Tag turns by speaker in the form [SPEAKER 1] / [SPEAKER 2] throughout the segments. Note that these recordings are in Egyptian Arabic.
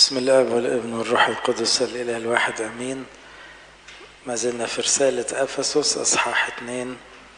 [SPEAKER 1] بسم الله والابن والروح القدس الإله الواحد أمين ما زلنا في رسالة أفسس أصحاح اتنين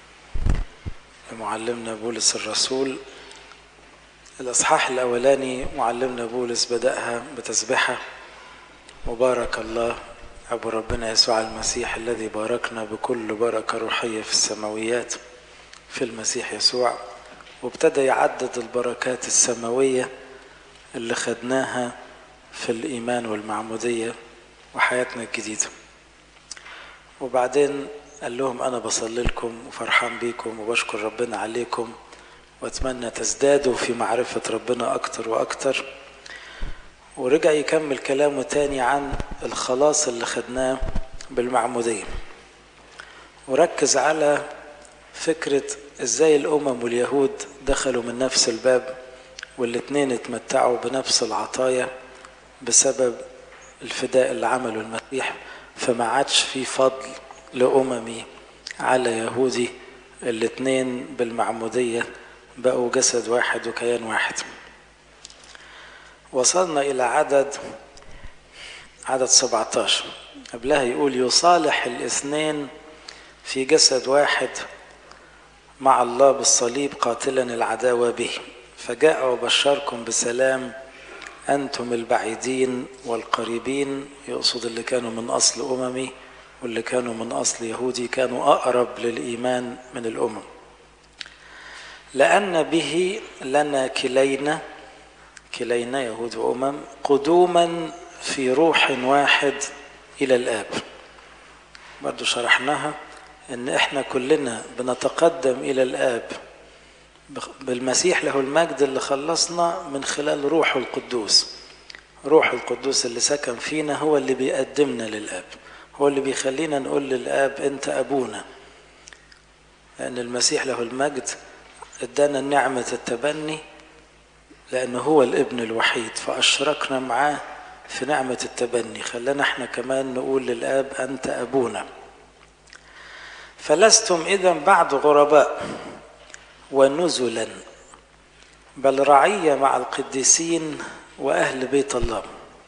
[SPEAKER 1] لمعلمنا بولس الرسول الأصحاح الأولاني معلمنا بولس بدأها بتسبحة مبارك الله أبو ربنا يسوع المسيح الذي باركنا بكل بركة روحية في السماويات في المسيح يسوع وابتدى يعدد البركات السماوية اللي خدناها في الإيمان والمعمودية وحياتنا الجديدة وبعدين قال لهم أنا بصلي لكم وفرحان بيكم وبشكر ربنا عليكم وأتمنى تزدادوا في معرفة ربنا أكتر وأكتر ورجع يكمل كلامه تاني عن الخلاص اللي خدناه بالمعمودية وركز على فكرة ازاي الأمم واليهود دخلوا من نفس الباب والاتنين اتمتعوا بنفس العطايا بسبب الفداء اللي عمله المسيح فما عادش في فضل لأممي على يهودي الاتنين بالمعمودية بقوا جسد واحد وكيان واحد وصلنا إلى عدد عدد 17 قبلها يقول يصالح الاثنين في جسد واحد مع الله بالصليب قاتلا العداوة به فجاء وبشركم بسلام أنتم البعيدين والقريبين يقصد اللي كانوا من أصل أممي واللي كانوا من أصل يهودي كانوا أقرب للإيمان من الأمم لأن به لنا كلينا كلينا يهود وأمم قدوما في روح واحد إلى الآب برضو شرحناها ان احنا كلنا بنتقدم الى الاب بالمسيح له المجد اللي خلصنا من خلال روحه القدوس روح القدوس اللي سكن فينا هو اللي بيقدمنا للاب هو اللي بيخلينا نقول للاب انت ابونا لان المسيح له المجد ادانا نعمة التبني لانه هو الابن الوحيد فاشركنا معاه في نعمة التبني خلانا احنا كمان نقول للاب انت ابونا فلستم اذا بعد غرباء ونزلا بل رعيه مع القديسين واهل بيت الله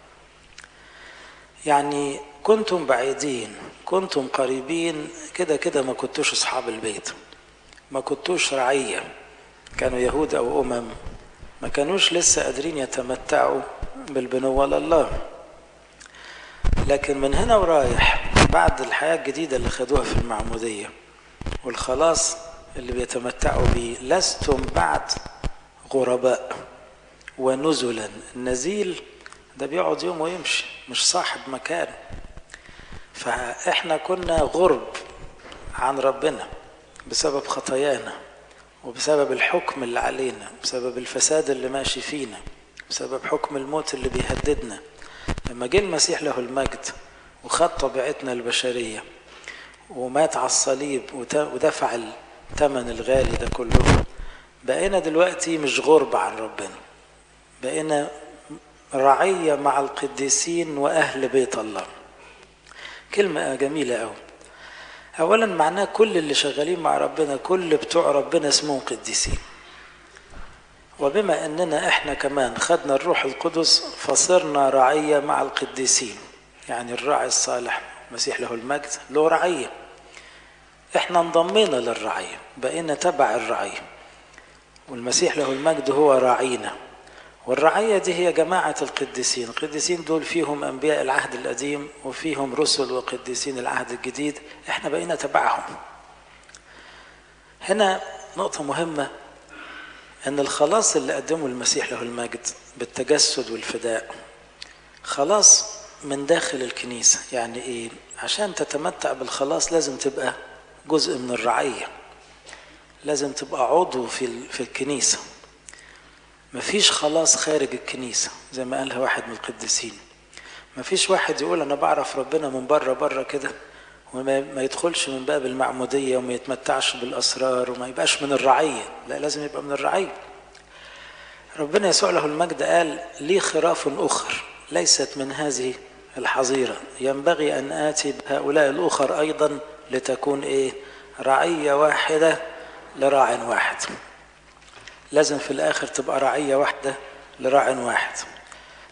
[SPEAKER 1] يعني كنتم بعيدين كنتم قريبين كده كده ما كنتوش اصحاب البيت ما كنتوش رعيه كانوا يهود او امم ما كانوش لسه قادرين يتمتعوا بالبنوه لله لكن من هنا ورايح بعد الحياة الجديدة اللي خدوها في المعمودية والخلاص اللي بيتمتعوا به لستم بعد غرباء ونزلا النزيل ده بيقعد يوم ويمشي مش صاحب مكان فاحنا كنا غرب عن ربنا بسبب خطايانا وبسبب الحكم اللي علينا بسبب الفساد اللي ماشي فينا بسبب حكم الموت اللي بيهددنا لما جه المسيح له المجد وخد طبيعتنا البشرية ومات على الصليب ودفع الثمن الغالي ده كله بقينا دلوقتي مش غرب عن ربنا بقينا رعية مع القديسين وأهل بيت الله كلمة جميلة أوي أولا معناه كل اللي شغالين مع ربنا كل بتوع ربنا اسمهم قديسين وبما أننا إحنا كمان خدنا الروح القدس فصرنا رعية مع القديسين يعني الراعي الصالح المسيح له المجد له رعية احنا انضمينا للرعية بقينا تبع الرعية والمسيح له المجد هو راعينا والرعية دي هي جماعة القديسين القديسين دول فيهم أنبياء العهد القديم وفيهم رسل وقديسين العهد الجديد احنا بقينا تبعهم هنا نقطة مهمة أن الخلاص اللي قدمه المسيح له المجد بالتجسد والفداء خلاص من داخل الكنيسة يعني إيه عشان تتمتع بالخلاص لازم تبقى جزء من الرعية لازم تبقى عضو في في الكنيسة مفيش خلاص خارج الكنيسة زي ما قالها واحد من القديسين مفيش واحد يقول أنا بعرف ربنا من بره بره كده وما يدخلش من باب المعمودية وما يتمتعش بالأسرار وما يبقاش من الرعية لا لازم يبقى من الرعية ربنا يسوع له المجد قال لي خراف أخر ليست من هذه الحظيرة ينبغي أن آتي بهؤلاء الأخر أيضا لتكون إيه رعية واحدة لراع واحد لازم في الآخر تبقى رعية واحدة لراع واحد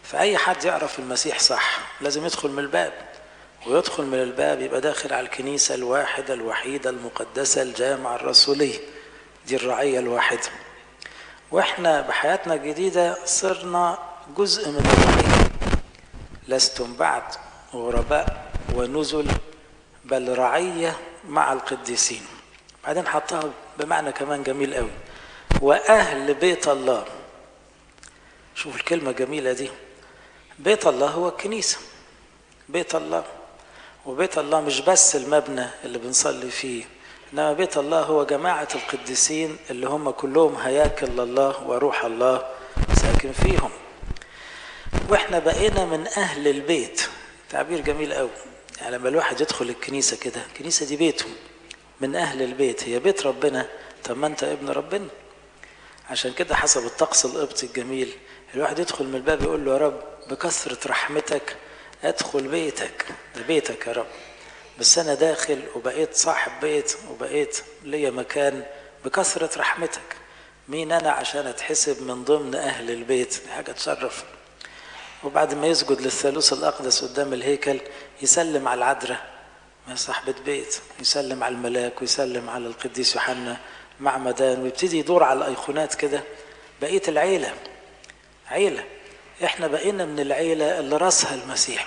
[SPEAKER 1] فأي حد يعرف المسيح صح لازم يدخل من الباب ويدخل من الباب يبقى داخل على الكنيسة الواحدة الوحيدة المقدسة الجامعة الرسولية دي الرعية الواحدة واحنا بحياتنا الجديدة صرنا جزء من الرعية لستم بعد غرباء ونزل بل رعية مع القديسين بعدين حطها بمعنى كمان جميل قوي وأهل بيت الله شوف الكلمة جميلة دي بيت الله هو الكنيسة بيت الله وبيت الله مش بس المبنى اللي بنصلي فيه إنما بيت الله هو جماعة القديسين اللي هم كلهم هياكل لله وروح الله ساكن فيهم واحنا بقينا من أهل البيت تعبير جميل قوي يعني لما الواحد يدخل الكنيسة كده الكنيسة دي بيته من أهل البيت هي بيت ربنا طب ما أنت ابن ربنا عشان كده حسب الطقس القبطي الجميل الواحد يدخل من الباب يقول له يا رب بكثرة رحمتك أدخل بيتك ده بيتك يا رب بس أنا داخل وبقيت صاحب بيت وبقيت ليا مكان بكثرة رحمتك مين أنا عشان أتحسب من ضمن أهل البيت دي حاجة تشرف وبعد ما يسجد للثالوث الأقدس قدام الهيكل يسلم على العذراء ما صاحبة بيت يسلم على الملاك ويسلم على القديس يوحنا معمدان ويبتدي يدور على الأيقونات كده بقية العيلة عيلة احنا بقينا من العيلة اللي راسها المسيح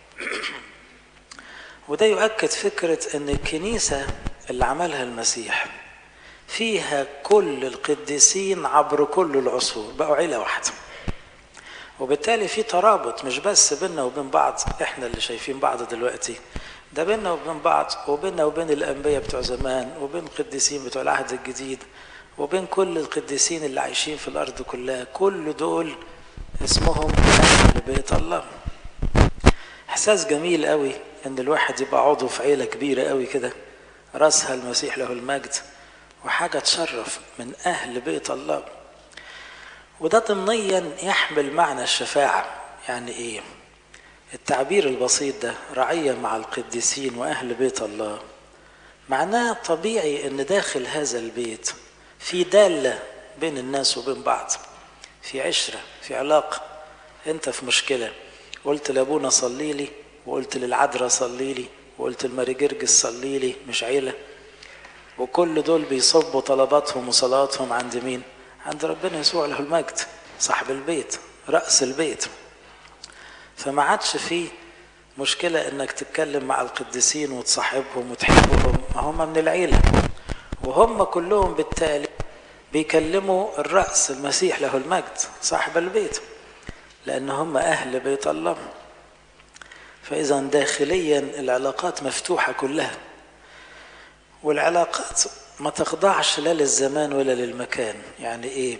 [SPEAKER 1] وده يؤكد فكرة ان الكنيسة اللي عملها المسيح فيها كل القديسين عبر كل العصور بقوا عيلة واحدة وبالتالي في ترابط مش بس بيننا وبين بعض احنا اللي شايفين بعض دلوقتي ده بيننا وبين بعض وبيننا وبين الانبياء بتوع زمان وبين القديسين بتوع العهد الجديد وبين كل القديسين اللي عايشين في الارض كلها كل دول اسمهم اهل بيت الله احساس جميل قوي ان الواحد يبقى عضو في عيله كبيره قوي كده راسها المسيح له المجد وحاجه تشرف من اهل بيت الله وده ضمنيا يحمل معنى الشفاعه يعني ايه التعبير البسيط ده رعيه مع القديسين واهل بيت الله معناه طبيعي ان داخل هذا البيت في داله بين الناس وبين بعض في عشره في علاقه انت في مشكله قلت لابونا صلي لي وقلت للعذراء صلي لي وقلت لماري جرجس صلي لي مش عيله وكل دول بيصبوا طلباتهم وصلاتهم عند مين عند ربنا يسوع له المجد صاحب البيت راس البيت فما عادش فيه مشكلة انك تتكلم مع القديسين وتصاحبهم وتحبهم هم من العيلة وهم كلهم بالتالي بيكلموا الرأس المسيح له المجد صاحب البيت لأن هم أهل بيت الله فإذا داخليا العلاقات مفتوحة كلها والعلاقات ما تخضعش لا للزمان ولا للمكان يعني إيه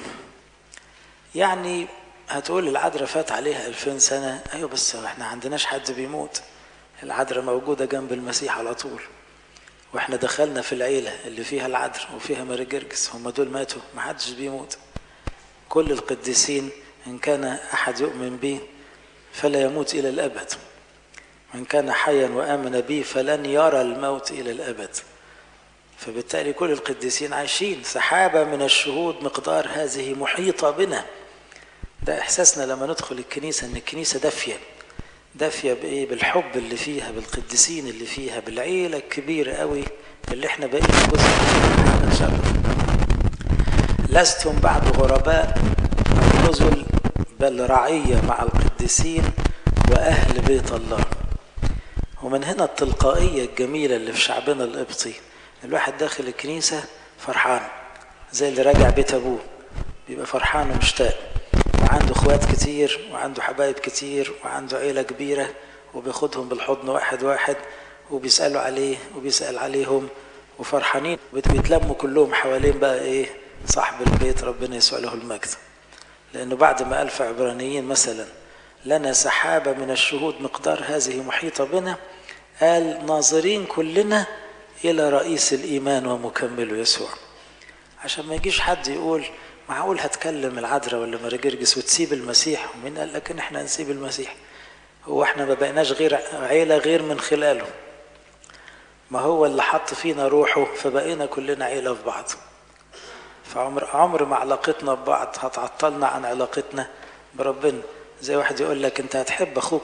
[SPEAKER 1] يعني هتقول العذراء فات عليها ألفين سنة أيوة بس احنا عندناش حد بيموت العذراء موجودة جنب المسيح على طول واحنا دخلنا في العيلة اللي فيها العذراء وفيها ماري جرجس هم دول ماتوا ما حدش بيموت كل القديسين إن كان أحد يؤمن به فلا يموت إلى الأبد من كان حيا وآمن به فلن يرى الموت إلى الأبد فبالتالي كل القديسين عايشين سحابة من الشهود مقدار هذه محيطة بنا ده إحساسنا لما ندخل الكنيسة إن الكنيسة دافية دافية بإيه بالحب اللي فيها بالقديسين اللي فيها بالعيلة الكبيرة قوي اللي احنا بقينا جزء منها نتشرف لستم بعد غرباء أو نزل بل رعية مع القديسين وأهل بيت الله ومن هنا التلقائية الجميلة اللي في شعبنا القبطي الواحد داخل الكنيسة فرحان زي اللي راجع بيت أبوه بيبقى فرحان ومشتاق وعنده اخوات كتير وعنده حبايب كتير وعنده عيلة كبيرة وبياخدهم بالحضن واحد واحد وبيسألوا عليه وبيسأل عليهم وفرحانين بيتلموا كلهم حوالين بقى ايه صاحب البيت ربنا يسوع له المجد لأنه بعد ما قال في عبرانيين مثلا لنا سحابة من الشهود مقدار هذه محيطة بنا قال ناظرين كلنا إلى رئيس الإيمان ومكمله يسوع عشان ما يجيش حد يقول معقول هتكلم العذراء ولا ماري جرجس وتسيب المسيح ومين قال لك ان احنا نسيب المسيح هو احنا ما بقيناش غير عيلة غير من خلاله ما هو اللي حط فينا روحه فبقينا كلنا عيلة في بعض فعمر عمر ما علاقتنا ببعض هتعطلنا عن علاقتنا بربنا زي واحد يقول لك انت هتحب اخوك